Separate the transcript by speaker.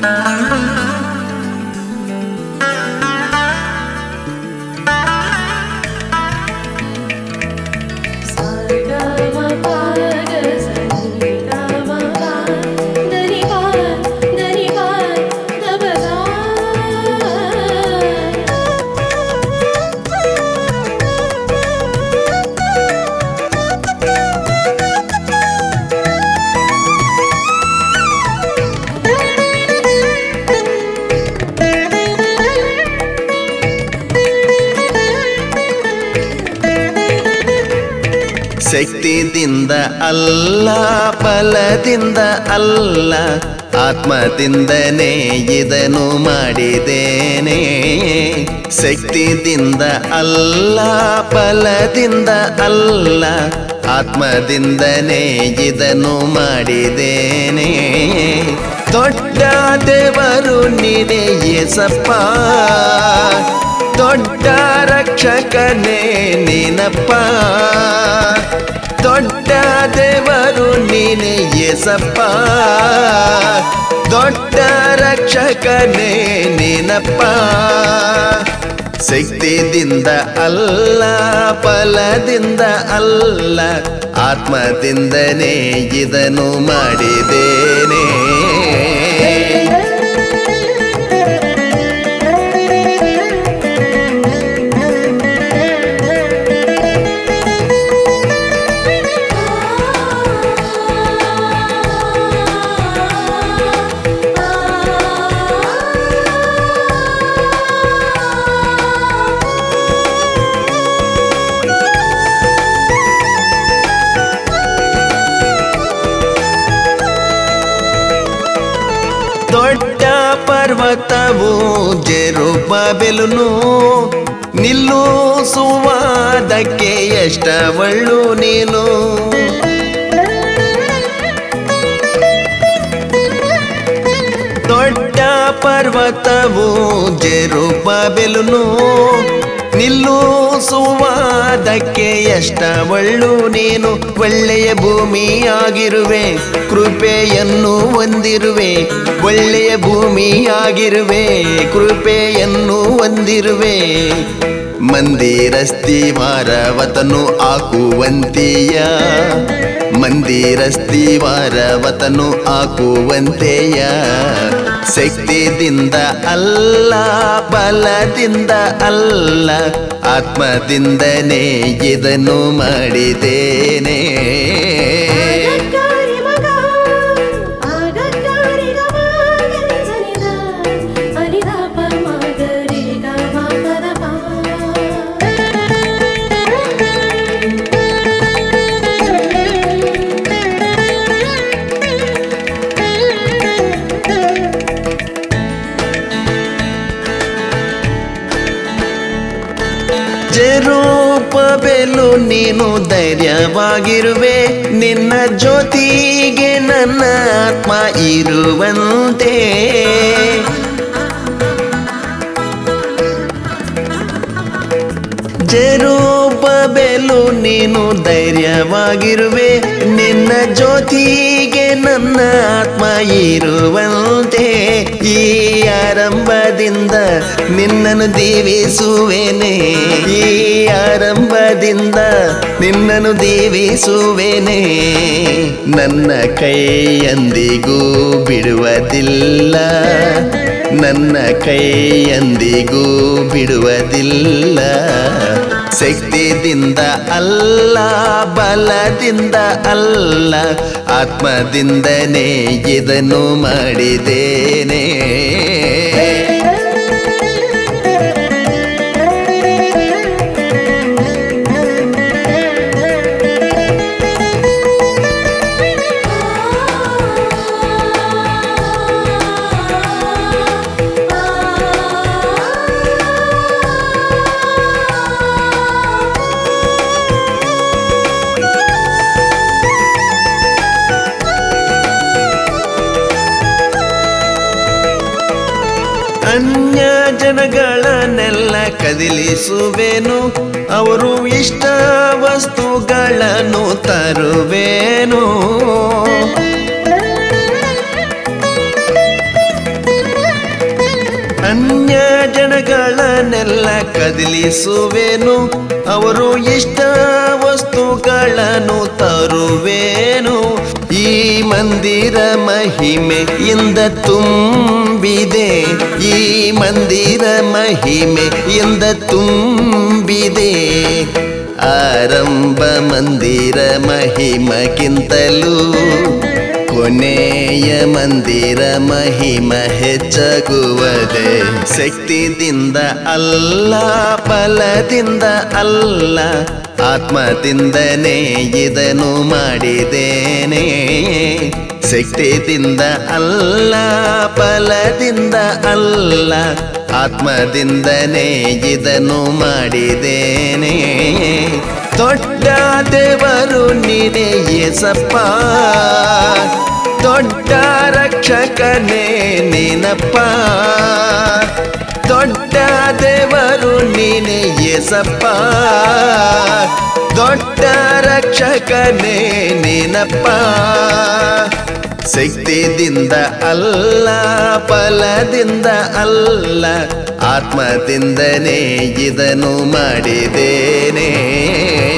Speaker 1: ಶಕ್ತಿದಿಂದ ಅಲ್ಲ ಫಲದಿಂದ ಅಲ್ಲ ಆತ್ಮದಿಂದನೇ ಇದನ್ನು ಮಾಡಿದ್ದೇನೆ ಶಕ್ತಿದಿಂದ ಅಲ್ಲ ಫಲದಿಂದ ಅಲ್ಲ ಆತ್ಮದಿಂದನೇ ಇದನ್ನು ಮಾಡಿದ್ದೇನೆ ದೊಡ್ಡ ದೇವರು ನೀನೇ ಏಸಪ್ಪ ದೊಡ್ಡ ರಕ್ಷಕನೇ ನೀನಪ್ಪ ದೊಡ್ಡ ದೇವರು ನೀನೆ ಏಸಪ್ಪ ದೊಡ್ಡ ರಕ್ಷಕನೇ ನೀನಪ್ಪ ಶಕ್ತಿದಿಂದ ಅಲ್ಲ ಫಲದಿಂದ ಅಲ್ಲ ಆತ್ಮದಿಂದನೇ ಇದನ್ನು ಮಾಡಿದ್ದೇನೆ ದೊಡ್ಡ ಪರ್ವತವು ಜೆರುಬಾಬೆಲುನು ನಿಲ್ಲುಸುವಾದಕ್ಕೆ ಎಷ್ಟವಳ್ಳು ನೀನು ದೊಡ್ಡ ಪರ್ವತವು ಜೆರುಬಾಬೆಲುನು ನಿಲ್ಲುಸುವಾದಕ್ಕೆ ಎಷ್ಟವಳ್ಳು ನೀನು ಒಳ್ಳೆಯ ಭೂಮಿಯಾಗಿರುವೆ ಕೃಪೆಯನ್ನು ಹೊಂದಿರುವೆ ಒಳ್ಳೆಯ ಭೂಮಿಯಾಗಿರುವೆ ಕೃಪೆಯನ್ನು ಹೊಂದಿರುವೆ ಮಂದಿರಸ್ತಿ ವಾರವತನು ಹಾಕುವಂತೆಯ ಮಂದಿರಸ್ತಿ ವಾರವತನು ಹಾಕುವಂತೆಯ ಶಕ್ತಿದಿಂದ ಅಲ್ಲ ಬಲದಿಂದ ಅಲ್ಲ ಆತ್ಮದಿಂದನೇ ಇದನ್ನು ಮಾಡಿದ್ದೇನೆ
Speaker 2: ಆಗಕ್ಕಾರಿ ಮಗ ಆಗಕ್ಕಾರಿ ಗಮ ಗರಿಸನಿದ ಅನಿದಪ ಮಗರಿ ಗಮ ಪದಪ
Speaker 1: ಜರೂಪಬೆಲು ನೀನು ಧೈರ್ಯವಾಗಿರುವೆ ನಿನ್ನ ಜ್ಯೋತಿಗೆ ನನ್ನ ಆತ್ಮ ಇರುವಂತೆ ಜರೂಪಬೆಲು ನೀನು ಧೈರ್ಯವಾಗಿರುವೆ ನಿನ್ನ ಜ್ಯೋತಿಗೆ ನನ್ನ ಆತ್ಮ ಇರುವಂತೆ ಈ ಆರಂಭದಿಂದ ನಿನ್ನನ್ನು ದೀವಿಸುವೆನೆ ಈ ಆರಂಭದಿಂದ ನಿನ್ನನ್ನು ದೀವಿಸುವೆನೆ ನನ್ನ ಕೈ ಎಂದಿಗೂ ಬಿಡುವುದಿಲ್ಲ ನನ್ನ ಕೈ ಎಂದಿಗೂ ಬಿಡುವುದಿಲ್ಲ ಶಕ್ತಿದಿಂದ ಅಲ್ಲ ಬಲದಿಂದ ಅಲ್ಲ ಆತ್ಮದಿಂದನೇ ಇದನ್ನು ಮಾಡಿದ್ದೇನೆ ಅನ್ಯ ಜನಗಳನ್ನೆಲ್ಲ ಕದಿಲಿಸುವೆನು ಅವರು ಇಷ್ಟ ವಸ್ತುಗಳನ್ನು ತರುವೇನು ಅನ್ಯ ಜನಗಳನ್ನೆಲ್ಲ ಕದಲಿಸುವೆನು ಅವರು ಇಷ್ಟ ವಸ್ತುಗಳನ್ನು ತರುವೇನು ಈ ಮಂದಿರ ಮಹಿಮೆಯಿಂದ ತುಂಬಿದೆ ಈ ಮಂದಿರ ಮಹಿಮೆಯಿಂದ ತುಂಬಿದೆ ಆರಂಭ ಮಂದಿರ ಮಹಿಮಕ್ಕಿಂತಲೂ ಕೊನೆಯ ಮಂದಿರ ಮಹಿಮ ಹೆಚ್ಚಾಗುವುದೇ ಶಕ್ತಿದಿಂದ ಅಲ್ಲ ಫಲದಿಂದ ಅಲ್ಲ ಆತ್ಮದಿಂದನೇ ಇದನ್ನು ಮಾಡಿದ್ದೇನೆ ಶಕ್ತಿಯಿಂದ ಅಲ್ಲ ಫಲದಿಂದ ಅಲ್ಲ ಆತ್ಮದಿಂದನೇ ಇದನ್ನು ಮಾಡಿದ್ದೇನೆ ದೊಡ್ಡ ದೇವರು ನೀನೇ ಏಸಪ್ಪ ದೊಡ್ಡ ರಕ್ಷಕನೇ ನೀನಪ್ಪ ದೊಡ್ಡ ದೇವರು ನೀನೇ ಏಸಪ್ಪ ದೊಡ್ಡ ರಕ್ಷಕನೇ ನೀನಪ್ಪ ಶಕ್ತಿದಿಂದ ಅಲ್ಲ ಫಲದಿಂದ ಅಲ್ಲ ಆತ್ಮದಿಂದನೇ ಇದನ್ನು ಮಾಡಿದ್ದೇನೆ